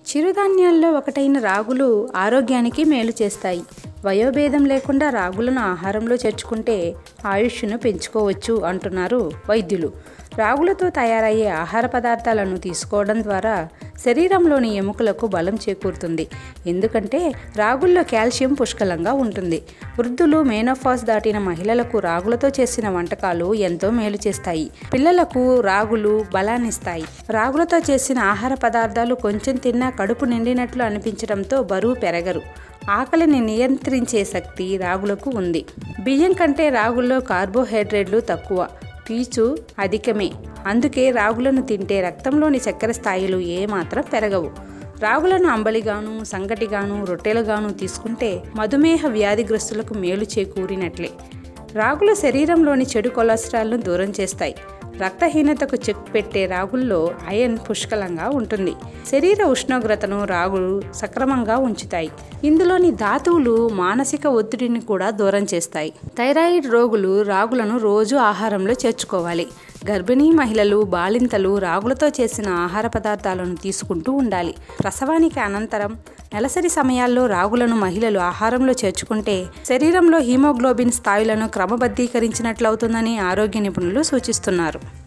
చిరుధాన్యాల్లో ఒకటైన రాగులు ఆరోగ్యానికి మేలు చేస్తాయి వయోభేదం లేకుండా రాగులను ఆహారంలో చేర్చుకుంటే ఆయుష్ను పెంచుకోవచ్చు అంటున్నారు వైద్యులు రాగులతో తయారయ్యే ఆహార పదార్థాలను తీసుకోవడం ద్వారా శరీరంలోని ఎముకలకు బలం చేకూరుతుంది ఎందుకంటే రాగుల్లో కాల్షియం పుష్కలంగా ఉంటుంది వృద్ధులు మేనోఫాస్ దాటిన మహిళలకు రాగులతో చేసిన వంటకాలు ఎంతో మేలు చేస్తాయి పిల్లలకు రాగులు బలాన్నిస్తాయి రాగులతో చేసిన ఆహార పదార్థాలు కొంచెం తిన్నా కడుపు నిండినట్లు అనిపించడంతో బరువు పెరగరు ఆకలిని నియంత్రించే శక్తి రాగులకు ఉంది బియ్యం కంటే రాగుల్లో కార్బోహైడ్రేట్లు తక్కువ పీచు అధికమే అందుకే రాగులను తింటే రక్తంలోని చక్కెర స్థాయిలు ఏమాత్రం పెరగవు రాగులను అంబలిగాను సంగటిగాను రొట్టెలుగాను తీసుకుంటే మధుమేహ వ్యాధిగ్రస్తులకు మేలు చేకూరినట్లే రాగులు శరీరంలోని చెడు కొలెస్ట్రాల్ను దూరం చేస్తాయి రక్తహీనతకు చెక్ పెట్టే రాగుల్లో ఐరన్ పుష్కలంగా ఉంటుంది శరీర ఉష్ణోగ్రతను రాగులు సక్రమంగా ఉంచుతాయి ఇందులోని ధాతువులు మానసిక ఒత్తిడిని కూడా దూరం చేస్తాయి థైరాయిడ్ రోగులు రాగులను రోజు ఆహారంలో చేర్చుకోవాలి గర్భిణీ మహిళలు బాలింతలు రాగులతో చేసిన ఆహార పదార్థాలను తీసుకుంటూ ఉండాలి ప్రసవానికి అనంతరం నెలసరి సమయాల్లో రాగులను మహిళలు ఆహారంలో చేర్చుకుంటే శరీరంలో హీమోగ్లోబిన్ స్థాయిలను క్రమబద్ధీకరించినట్లవుతుందని ఆరోగ్య నిపుణులు సూచిస్తున్నారు